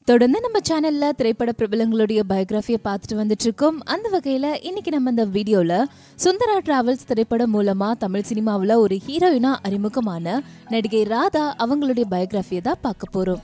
தொடர்ந்து நம்ம சேனல்ல திரைப்பட பிரபலங்களுடைய பயோகிராஃபியை பார்த்துட்டு வந்துட்டு இருக்கோம் அந்த வகையில இன்னைக்கு நம்ம இந்த வீடியோல சுந்தரா டிராவல்ஸ் திரைப்படம் மூலமா தமிழ் சினிமாவில் ஒரு ஹீரோயினா அறிமுகமான நடிகை ராதா அவங்களுடைய பயோகிராஃபியை தான் பார்க்க போறோம்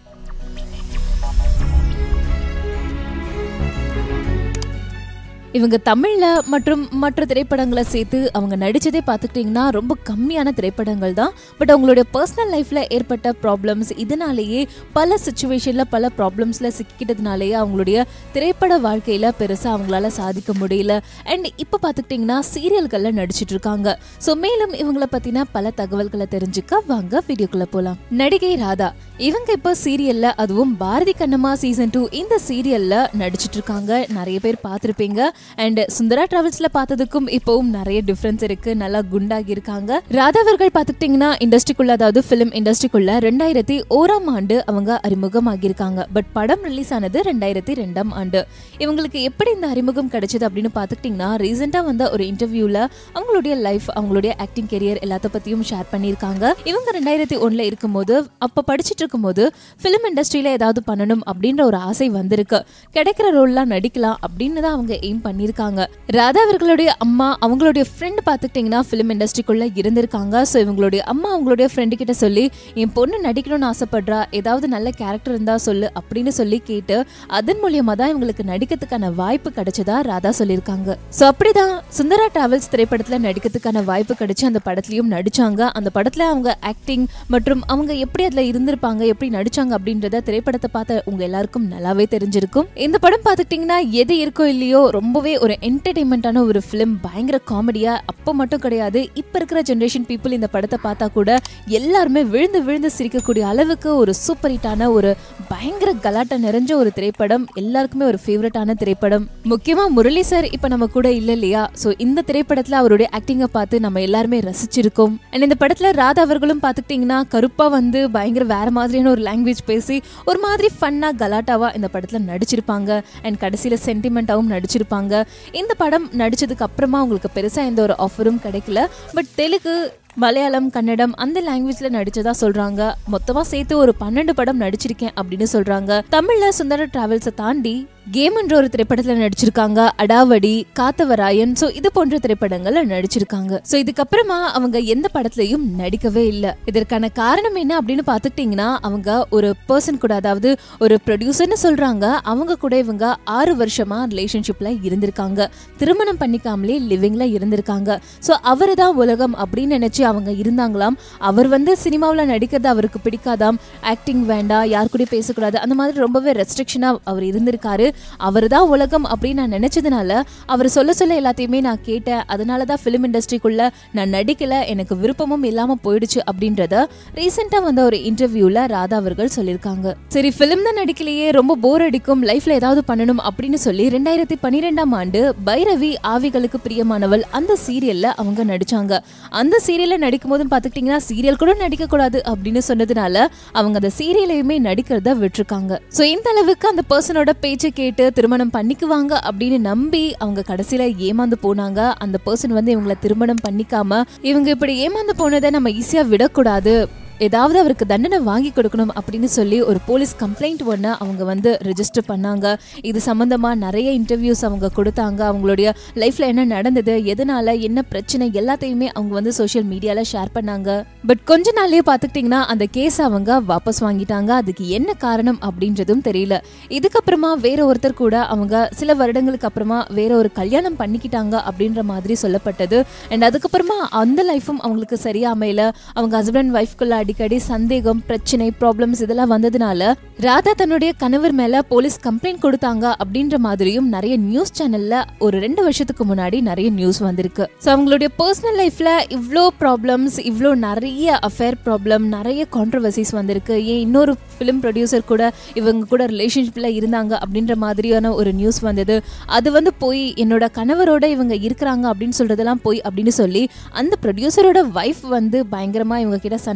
இவங்க தமிழ்ல மற்றும் மற்ற திரைப்படங்களை சேர்த்து அவங்க நடிச்சதே பார்த்துக்கிட்டிங்கன்னா ரொம்ப கம்மியான திரைப்படங்கள் தான் பட் அவங்களுடைய பர்சனல் லைஃப்ல ஏற்பட்ட ப்ராப்ளம்ஸ் இதனாலேயே பல சுச்சுவேஷன்ல பல ப்ராப்ளம்ஸ்ல சிக்கிக்கிட்டதுனாலேயே அவங்களுடைய திரைப்பட வாழ்க்கையில பெருசா அவங்களால சாதிக்க முடியல அண்ட் இப்போ பார்த்துக்கிட்டிங்கன்னா சீரியல்கள்ல நடிச்சிட்டு இருக்காங்க ஸோ மேலும் இவங்கள பத்தின பல தகவல்களை தெரிஞ்சுக்க வாங்க வீடியோக்குள்ள போலாம் நடிகை ராதா இவங்க இப்போ சீரியல்ல அதுவும் பாரதி கண்ணம்மா சீசன் டூ இந்த சீரியல்ல நடிச்சிட்டு இருக்காங்க நிறைய பேர் பார்த்திருப்பீங்க அண்ட் சுந்தரா டிராவல்ஸ்ல பார்த்ததுக்கும் இப்போவும் நிறைய டிஃபரன்ஸ் இருக்கு நல்லா குண்டாகி இருக்காங்க ராதா அவர்கள் பார்த்துக்கிட்டிங்கன்னா இண்டஸ்ட்ரிக்குள்ள அதாவது ஃபிலிம் இண்டஸ்ட்ரிக்குள்ள ரெண்டாயிரத்தி ஓராம் ஆண்டு அவங்க அறிமுகமாகி இருக்காங்க பட் படம் ரிலீஸ் ஆனது ரெண்டாயிரத்தி ரெண்டாம் ஆண்டு இவங்களுக்கு எப்படி இந்த அறிமுகம் கிடைச்சது அப்படின்னு பார்த்துக்கிட்டிங்கன்னா ரீசெண்டாக வந்த ஒரு இன்டர்வியூல அவங்களுடைய லைஃப் அவங்களுடைய ஆக்டிங் கெரியர் எல்லாத்த பத்தியும் ஷேர் பண்ணியிருக்காங்க இவங்க ரெண்டாயிரத்தி ஒன்ல இருக்கும்போது அப்போ படிச்சிட்டு இருக்கும்போது ஃபிலிம் இண்டஸ்ட்ரியில ஏதாவது பண்ணணும் அப்படின்ற ஒரு ஆசை வந்திருக்கு கிடைக்கிற ரோல்லாம் நடிக்கலாம் அப்படின்னு தான் அவங்க எய்ம் பண்ணியிருக்காங்க ராதா அவர்களுடைய அம்மா அவங்களுடைய ஃப்ரெண்ட் பார்த்துக்கிட்டிங்கன்னா ஃபிலிம் இண்டஸ்ட்ரிக்குள்ள இருந்திருக்காங்க ஸோ இவங்களுடைய அம்மா அவங்களுடைய ஃப்ரெண்டு கிட்ட சொல்லி என் பொண்ணு நடிக்கணும்னு ஆசைப்படுறா ஏதாவது நல்ல கேரக்டர் இருந்தா சொல்லு அப்படின்னு சொல்லி கேட்டு அதன் மூலியமா தான் இவங்களுக்கு நடிக்கிறதுக்கான வாய்ப்பு கிடைச்சதா ராதா சொல்லியிருக்காங்க ஸோ அப்படிதான் சுந்தரா டிராவல்ஸ் திரைப்படத்துல நடிக்கிறதுக்கான வாய்ப்பு கிடைச்சு அந்த படத்துலயும் நடிச்சாங்க அந்த படத்துல அவங்க ஆக்டிங் மற்றும் அவங்க எப்படி அதுல இருந்திருப்பாங்க எப்படி நடிச்சாங்க அப்படின்றத திரைப்படத்தை பார்த்த உங்க எல்லாருக்கும் நல்லாவே தெரிஞ்சிருக்கும் இந்த படம் பார்த்துக்கிட்டிங்கன்னா எது இருக்கோ இல்லையோ ரொம்பவே ஒரு என்டர்டைன்மெண்ட்டான ஒரு ஃபிலிம் பயங்கர காமெடியா அப்போ மட்டும் கிடையாது இப்போ இருக்கிற ஜென்ரேஷன் பீப்புள் இந்த படத்தை பார்த்தா கூட எல்லாருமே விழுந்து விழுந்து சிரிக்கக்கூடிய அளவுக்கு ஒரு சூப்பர் ஹிட்டான ஒரு பயங்கர கலாட்டா நிறைஞ்ச ஒரு திரைப்படம் எல்லாருக்குமே ஒரு ஃபேவரட்டான திரைப்படம் முக்கியமா முரளி சார் இப்போ நம்ம கூட இல்லை இல்லையா ஸோ இந்த திரைப்படத்துல அவருடைய ஆக்டிங்கை பார்த்து நம்ம எல்லாருமே ரசிச்சிருக்கோம் அண்ட் இந்த படத்துல ராதா அவர்களும் பார்த்துக்கிட்டிங்கன்னா கருப்பா வந்து பயங்கர வேற மாதிரியான ஒரு லாங்குவேஜ் பேசி ஒரு மாதிரி ஃபன்னா கலாட்டாவா இந்த படத்துல நடிச்சிருப்பாங்க அண்ட் கடைசியில சென்டிமெண்ட்டாவும் நடிச்சிருப்பாங்க இந்த படம் நடிச்சதுக்கு அப்புறமா உங்களுக்கு பெருசா எந்த ஒரு ஆஃபரும் கிடைக்கல பட் தெலுங்கு மலையாளம் கன்னடம் அந்த லாங்குவேஜ்ல நடிச்சதா சொல்றாங்க மொத்தமா சேர்த்து ஒரு பன்னெண்டு படம் நடிச்சிருக்கேன் அப்படின்னு சொல்றாங்க தமிழ்ல சுந்தர டிராவல்ஸை தாண்டி கேம்ன்ற ஒரு திரைப்படத்துல நடிச்சிருக்காங்க அடாவடி காத்தவராயன் சோ இது போன்ற திரைப்படங்கள்ல நடிச்சிருக்காங்க சோ இதுக்கப்புறமா அவங்க எந்த படத்துலயும் நடிக்கவே இல்லை இதற்கான காரணம் என்ன அப்படின்னு பாத்துக்கிட்டீங்கன்னா அவங்க ஒரு பர்சன் கூட அதாவது ஒரு ப்ரொடியூசர்னு சொல்றாங்க அவங்க கூட இவங்க ஆறு வருஷமா ரிலேஷன்ஷிப்ல இருந்திருக்காங்க திருமணம் பண்ணிக்காமலே லிவிங்ல இருந்திருக்காங்க சோ அவரு தான் உலகம் அப்படின்னு நினைச்சு அவங்க இருந்தாங்களாம் அவர் வந்து சினிமாவில் நடிக்கிறது அவருக்கு பிடிக்காதாம் ஆக்டிங் வேண்டாம் யார் கூட பேசக்கூடாது அந்த மாதிரி ரொம்பவே ரெஸ்ட்ரிக்ஷனா அவர் இருந்திருக்காரு அவர் தான் உலகம் அப்படின்னு நான் நினைச்சதுனால அவர் சொல்ல சொல்ல எல்லாத்தையுமே நான் கேட்டேன் அதனால தான் ஃபிலிம் இண்டஸ்ட்ரிக்குள்ள நான் நடிக்கல எனக்கு விருப்பமும் இல்லாம போயிடுச்சு அப்படின்றத ரீசெண்டா வந்த ஒரு இன்டர்வியூல ராதா அவர்கள் சொல்லியிருக்காங்க சரி ஃபிலிம் தான் நடிக்கலையே ரொம்ப போர் அடிக்கும் லைஃப்ல ஏதாவது பண்ணணும் அப்படின்னு சொல்லி ரெண்டாயிரத்தி பன்னிரெண்டாம் ஆண்டு பைரவி ஆவிகளுக்கு பிரியமானவள் அந்த சீரியல்ல அவங்க நடிச்சாங்க அந்த சீரியல்ல நடிக்கும் போது பாத்துக்கிட்டீங்கன்னா சீரியல் கூட நடிக்க கூடாது அப்படின்னு சொன்னதுனால அவங்க அந்த சீரியலையுமே நடிக்கிறத விட்டுருக்காங்க சோ இந்த அளவுக்கு அந்த பர்சனோட பேச்சை கேட்டு திருமணம் பண்ணிக்குவாங்க அப்படின்னு நம்பி அவங்க கடைசியில ஏமாந்து போனாங்க அந்த பர்சன் வந்து இவங்கள திருமணம் பண்ணிக்காம இவங்க இப்படி ஏமாந்து போனதை நம்ம ஈஸியா விடக்கூடாது ஏதாவது அவருக்கு தண்டனை வாங்கி கொடுக்கணும் அப்படின்னு சொல்லி ஒரு போலீஸ் கம்ப்ளைண்ட் ஒன்று அவங்க வந்து ரெஜிஸ்டர் பண்ணாங்க இது சம்மந்தமாக நிறைய இன்டர்வியூஸ் அவங்க கொடுத்தாங்க அவங்களுடைய லைஃப்பில் என்ன நடந்தது எதனால என்ன பிரச்சனை எல்லாத்தையுமே அவங்க வந்து சோஷியல் மீடியாவில் ஷேர் பண்ணாங்க பட் கொஞ்ச நாள்லயே பார்த்துக்கிட்டிங்கன்னா அந்த கேஸ் அவங்க வாபஸ் வாங்கிட்டாங்க அதுக்கு என்ன காரணம் அப்படின்றதும் தெரியல இதுக்கப்புறமா வேற ஒருத்தர் கூட அவங்க சில வருடங்களுக்கு அப்புறமா வேற ஒரு கல்யாணம் பண்ணிக்கிட்டாங்க அப்படின்ற மாதிரி சொல்லப்பட்டது அண்ட் அதுக்கப்புறமா அந்த லைஃபும் அவங்களுக்கு சரியா அமையல அவங்க ஹஸ்பண்ட் ஒய்ஃப்குள்ள அடிக்கடி சந்தேகம் பிரச்சனை ப்ராப்ளம்ஸ் இதெல்லாம் வந்ததுனால ராதா தன்னுடைய கணவர் மேல போலீஸ் கம்ப்ளைண்ட் கொடுத்தாங்க அப்படின்ற மாதிரியும் நிறைய நியூஸ் சேனல்ல ஒரு ரெண்டு வருஷத்துக்கு முன்னாடி நிறைய நியூஸ் வந்திருக்கு ஸோ அவங்களுடைய பர்சனல் லைஃப்ல இவ்வளோ ப்ராப்ளம்ஸ் இவ்வளோ நிறைய அஃபேர் ப்ராப்ளம் நிறைய கான்ட்ரவர்சிஸ் வந்திருக்கு ஏன் இன்னொரு ஃபிலிம் ப்ரொடியூசர் கூட இவங்க கூட ரிலேஷன்ஷிப்ல இருந்தாங்க அப்படின்ற மாதிரியான ஒரு நியூஸ் வந்தது அது வந்து போய் என்னோட கணவரோட இவங்க இருக்கிறாங்க அப்படின்னு சொல்றதெல்லாம் போய் அப்படின்னு சொல்லி அந்த ப்ரொடியூசரோட ஒய்ஃப் வந்து பயங்கரமா இவங்க கிட்ட சண்டை போட்டு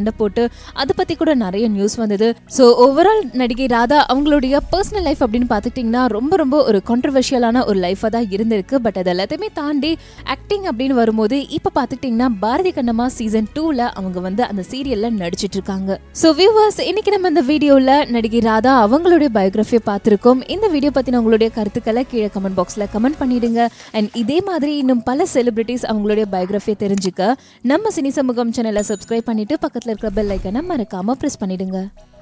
சொல்லிட்டு அதை பத்தி கூட நிறைய நியூஸ் வந்தது ஸோ ஓவரால் நடிகை ராதா அவங்களுடைய பர்சனல் லைஃப் அப்படின்னு பார்த்துக்கிட்டிங்கன்னா ரொம்ப ரொம்ப ஒரு கான்ட்ரவர்ஷியலான ஒரு லைஃபாக தான் இருந்திருக்கு பட் அது எல்லாத்தையுமே தாண்டி ஆக்டிங் அப்படின்னு வரும்போது இப்போ பார்த்துக்கிட்டிங்கன்னா பாரதி கண்ணம்மா சீசன் டூவில் அவங்க வந்து அந்த சீரியலில் நடிச்சிட்டு இருக்காங்க ஸோ வியூவர்ஸ் இன்னைக்கு நம்ம இந்த வீடியோவில் நடிகை ராதா அவங்களுடைய பயோகிராஃபியை பார்த்துருக்கோம் இந்த வீடியோ பற்றின உங்களுடைய கருத்துக்களை கீழே கமெண்ட் பாக்ஸில் கமெண்ட் பண்ணிடுங்க அண்ட் இதே மாதிரி இன்னும் பல செலிபிரிட்டிஸ் அவங்களுடைய பயோகிராஃபியை தெரிஞ்சுக்க நம்ம சினி சமூகம் சேனலை சப்ஸ்கிரைப் பண்ணிட்டு பக்கத்தில் இருக்கிற பெல் ஐக்கனை மறக்காம ப்ரெஸ் பண்ணிடுங்க